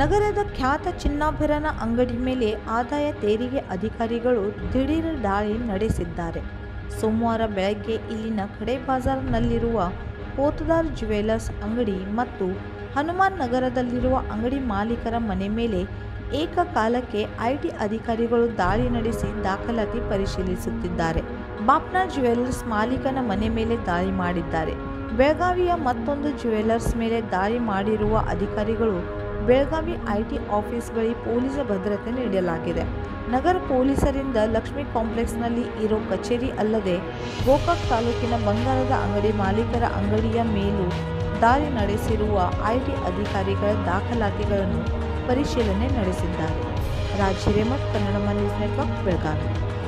ನಗರದ ಖ್ಯಾತ ಚಿನ್ನಾಭರಣ ಅಂಗಡಿ ಮೇಲೆ ಆದಾಯ ತೆರಿಗೆ ಅಧಿಕಾರಿಗಳು ದಿಢೀರ್ ದಾಳಿ ನಡೆಸಿದ್ದಾರೆ ಸೋಮವಾರ ಬೆಳಗ್ಗೆ ಇಲ್ಲಿನ ಖಡೆ ಬಾಜಾರ್ನಲ್ಲಿರುವ ಪೋತದಾರ್ ಜ್ಯುವೆಲರ್ಸ್ ಅಂಗಡಿ ಮತ್ತು ಹನುಮಾನ್ ನಗರದಲ್ಲಿರುವ ಅಂಗಡಿ ಮಾಲೀಕರ ಮನೆ ಮೇಲೆ ಏಕಕಾಲಕ್ಕೆ ಐಟಿ ಅಧಿಕಾರಿಗಳು ದಾಳಿ ನಡೆಸಿ ದಾಖಲಾತಿ ಪರಿಶೀಲಿಸುತ್ತಿದ್ದಾರೆ ಬಾಪ್ನಾ ಜ್ಯುವೆಲರ್ಸ್ ಮಾಲೀಕನ ಮನೆ ಮೇಲೆ ದಾಳಿ ಮಾಡಿದ್ದಾರೆ ಬೆಳಗಾವಿಯ ಮತ್ತೊಂದು ಜ್ಯುವೆಲರ್ಸ್ ಮೇಲೆ ದಾಳಿ ಮಾಡಿರುವ ಅಧಿಕಾರಿಗಳು ಬೆಳಗಾವಿ ಐಟಿ ಆಫೀಸ್ ಬಳಿ ಪೊಲೀಸ್ ಭದ್ರತೆ ನೀಡಲಾಗಿದೆ ನಗರ ಪೊಲೀಸರಿಂದ ಲಕ್ಷ್ಮಿ ಕಾಂಪ್ಲೆಕ್ಸ್ನಲ್ಲಿ ಇರೋ ಕಚೇರಿ ಅಲ್ಲದೆ ಗೋಕಾಕ್ ತಾಲೂಕಿನ ಬಂಗಾರದ ಅಂಗಡಿ ಮಾಲೀಕರ ಅಂಗಡಿಯ ಮೇಲೂ ದಾಳಿ ನಡೆಸಿರುವ ಐಟಿ ಅಧಿಕಾರಿಗಳ ದಾಖಲಾತಿಗಳನ್ನು ಪರಿಶೀಲನೆ ನಡೆಸಿದ್ದಾರೆ ರಾಜ್ ಹಿರೇಮಠ್ ಕನ್ನಡ ನ್ಯೂಸ್ ನೆಟ್ವರ್ಕ್ ಬೆಳಗಾವಿ